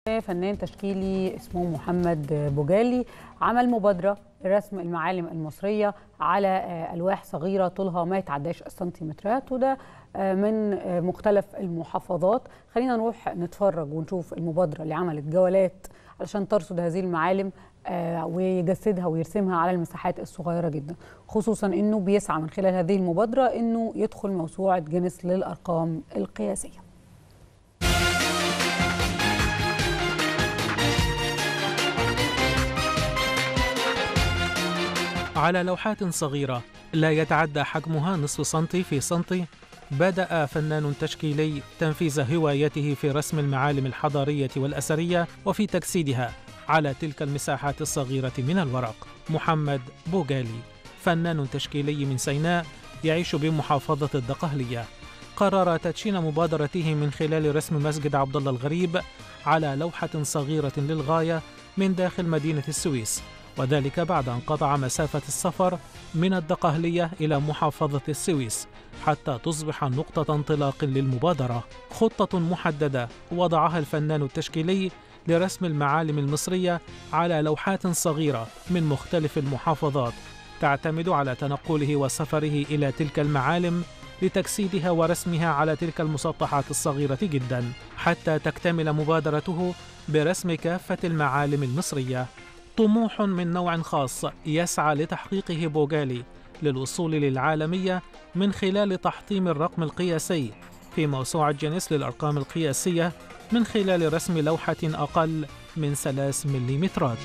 فنان تشكيلي اسمه محمد بوجالي عمل مبادرة لرسم المعالم المصرية على ألواح صغيرة طولها ما يتعداش السنتيمترات وده من مختلف المحافظات خلينا نروح نتفرج ونشوف المبادرة اللي عملت جولات علشان ترصد هذه المعالم ويجسدها ويرسمها على المساحات الصغيرة جدا خصوصا أنه بيسعى من خلال هذه المبادرة أنه يدخل موسوعة جينيس للأرقام القياسية على لوحات صغيرة لا يتعدى حجمها نصف سنتي في سنتي بدأ فنان تشكيلي تنفيذ هوايته في رسم المعالم الحضارية والأثرية وفي تجسيدها على تلك المساحات الصغيرة من الورق محمد بوغالي فنان تشكيلي من سيناء يعيش بمحافظة الدقهلية قرر تدشين مبادرته من خلال رسم مسجد عبد الله الغريب على لوحة صغيرة للغاية من داخل مدينة السويس وذلك بعد أن قطع مسافة السفر من الدقهلية إلى محافظة السويس حتى تصبح نقطة انطلاق للمبادرة خطة محددة وضعها الفنان التشكيلي لرسم المعالم المصرية على لوحات صغيرة من مختلف المحافظات تعتمد على تنقله وسفره إلى تلك المعالم لتجسيدها ورسمها على تلك المسطحات الصغيرة جدا حتى تكتمل مبادرته برسم كافة المعالم المصرية طموح من نوع خاص يسعى لتحقيقه بوغالي للوصول للعالمية من خلال تحطيم الرقم القياسي في موسوعة جينيس للأرقام القياسية من خلال رسم لوحة أقل من ثلاث مليمترات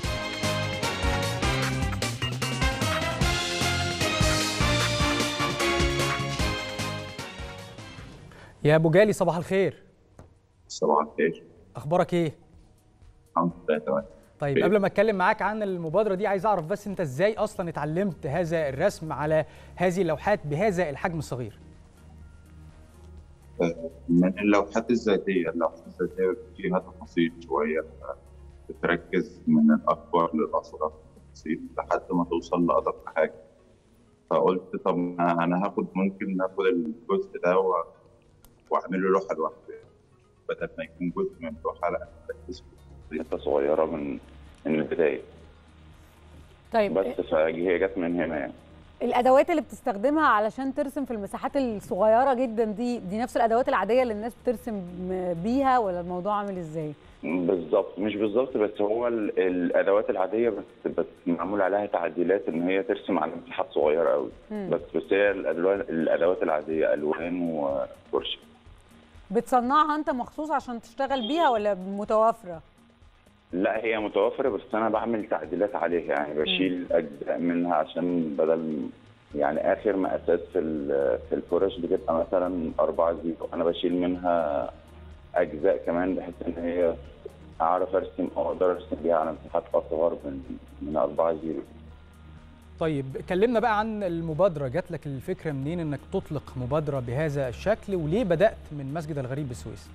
يا ابو جالي صباح الخير صباح الخير اخبارك ايه الحمد لله تمام طيب قبل ما اتكلم معاك عن المبادره دي عايز اعرف بس انت ازاي اصلا اتعلمت هذا الرسم على هذه اللوحات بهذا الحجم الصغير من اللوحات الذاتيه اللوحات الذاتيه فيها تفاصيل شويه بتركز من الاكبر للاصغر تفاصيل لحد ما توصل لادق حاجه فقلت طب انا هاخد ممكن اخد الجزء ده واعمل له لوحه لوحده بدل ما يكون جزء من اللوحه لا اركز حته صغيره من من البدايه طيب بس فهي جت من هنا يعني الادوات اللي بتستخدمها علشان ترسم في المساحات الصغيره جدا دي دي نفس الادوات العاديه اللي الناس بترسم بيها ولا الموضوع عامل ازاي بالظبط مش بالظبط بس هو الادوات العاديه بس بس معمول عليها تعديلات ان هي ترسم على مساحات صغيره قوي بس بس هي الادوات العاديه الوان وفرشه بتصنعها انت مخصوص عشان تشتغل بيها ولا متوافره لا هي متوفره بس انا بعمل تعديلات عليها يعني بشيل اجزاء منها عشان بدل يعني اخر مقاسات في في الفرش بتبقى مثلا 4 زيرو انا بشيل منها اجزاء كمان بحيث ان هي اعرف ارسم او اقدر ارسم بيها على مساحات اصغر من من 4 زيرو طيب كلمنا بقى عن المبادره جات لك الفكره منين انك تطلق مبادره بهذا الشكل وليه بدات من مسجد الغريب بالسويس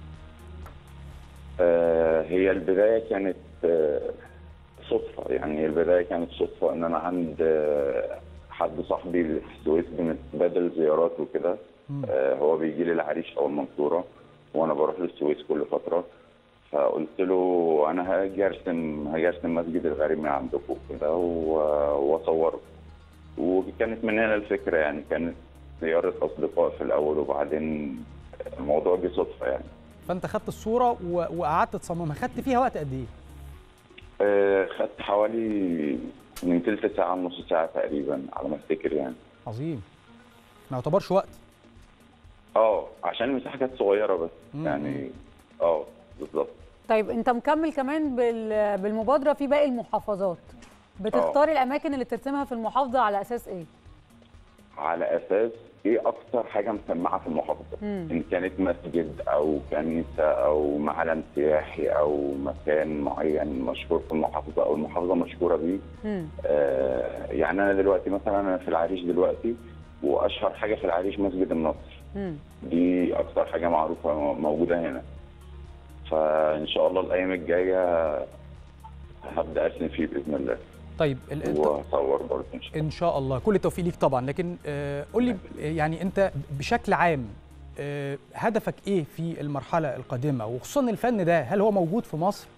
آه هي البدايه كانت آه صدفه يعني البدايه كانت صدفه ان انا عند آه حد صاحبي في السويس بنتبادل زيارات وكده هو بيجي لي العريش او المنصوره وانا بروح للسويس كل فتره فقلت له انا هاجي ارسم هاجي ارسم مسجد الغريب من عندكم كده واصوره وكانت من هنا الفكره يعني كانت زياره اصدقاء في الاول وبعدين الموضوع جه صدفه يعني فانت خدت الصوره وقعدت تصممها خدت فيها وقت قد ايه؟ آه خدت حوالي من ثلث ساعه لنص ساعه تقريبا على ما افتكر يعني عظيم ما يعتبرش وقت اه عشان المساحه كانت صغيره بس مم. يعني اه بالظبط طيب انت مكمل كمان بالمبادره في باقي المحافظات بتختار أوه. الاماكن اللي ترسمها في المحافظه على اساس ايه على اساس ايه اكتر حاجه مسمعه في المحافظه مم. ان كانت مسجد او كنيسه او معلم سياحي او مكان معين مشهور في المحافظه او المحافظه مشهوره بيه آه يعني انا دلوقتي مثلا انا في العريش دلوقتي واشهر حاجه في العريش مسجد النصر مم. دي اكتر حاجه معروفه موجوده هنا فان شاء الله الايام الجايه هبدا ارسم فيه باذن الله طيب واصور برضه ان شاء الله ان شاء الله كل التوفيق ليك طبعا لكن آه قول لي يعني انت بشكل عام آه هدفك ايه في المرحله القادمه وخصوصا الفن ده هل هو موجود في مصر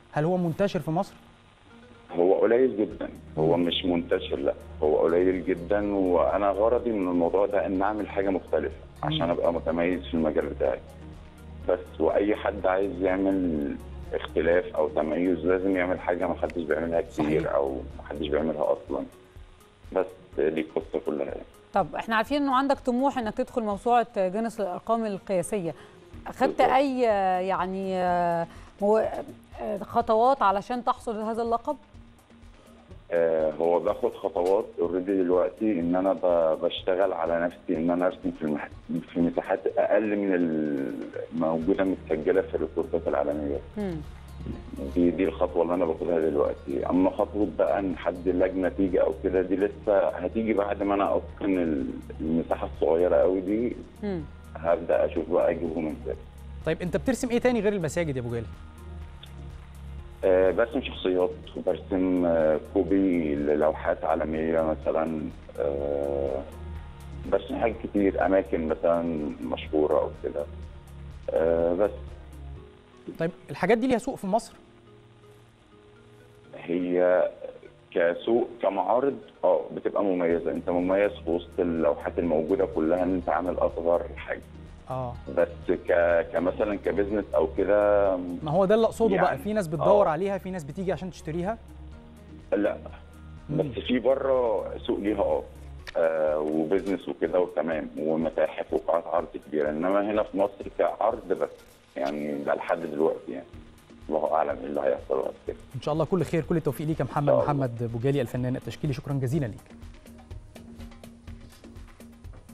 هل هو منتشر في مصر هو قليل جدا هو مش منتشر لا هو قليل جدا وانا غرضي من الموضوع ده ان اعمل حاجه مختلفه عشان ابقى متميز في المجال بتاعي بس واي حد عايز يعمل اختلاف او تميز لازم يعمل حاجه ما حدش بيعملها كتير صحيح. او ما حدش بيعملها اصلا بس دي القصه كلها يعني. طب احنا عارفين انه عندك طموح انك تدخل موسوعه جينيس الارقام القياسيه اخذت بالظبط. اي آه، يعني آه، مو- آه، خطوات علشان تحصل هذا اللقب آه، هو باخد خطوات اوريدي دلوقتي ان انا ب- بشتغل على نفسي ان انا ارسم في المح... في مساحات اقل من الموجوده متسجله في الريكوردات العالميه مم. دي دي الخطوه اللي انا باخدها دلوقتي اما خطوه بقى ان حد لجنه تيجي او كده دي لسه هتيجي بعد ما انا اتقن ال- المساحه الصغيره قوي دي مم. هبدا اشوف بقى اجيبهم ازاي طيب انت بترسم ايه تاني غير المساجد يا ابو جالي آه، برسم شخصيات وبرسم آه، كوبي للوحات عالمية مثلا آه، برسم حاجات كتير أماكن مثلا مشهورة أو كده آه، بس طيب الحاجات دي ليها سوق في مصر هي كسوق كمعارض اه بتبقى مميزة انت مميز في وسط اللوحات الموجودة كلها ان انت عامل اصغر حاجة اه بس ك... كمثلا كبزنس او كده ما هو ده اللي اقصده بقى يعني- في ناس بتدور آه. عليها في ناس بتيجي عشان تشتريها لا بس في بره سوق ليها اه آه، وبزنس وكده وتمام ومتاحف وقاعات عرض كبيره انما هنا في مصر كعرض بس يعني ده لحد دلوقتي يعني الله اعلم ايه اللي هيحصل بعد كده ان شاء الله كل خير كل التوفيق ليك يا محمد إن شاء الله. محمد بوجالي الفنان التشكيلي شكرا جزيلا ليك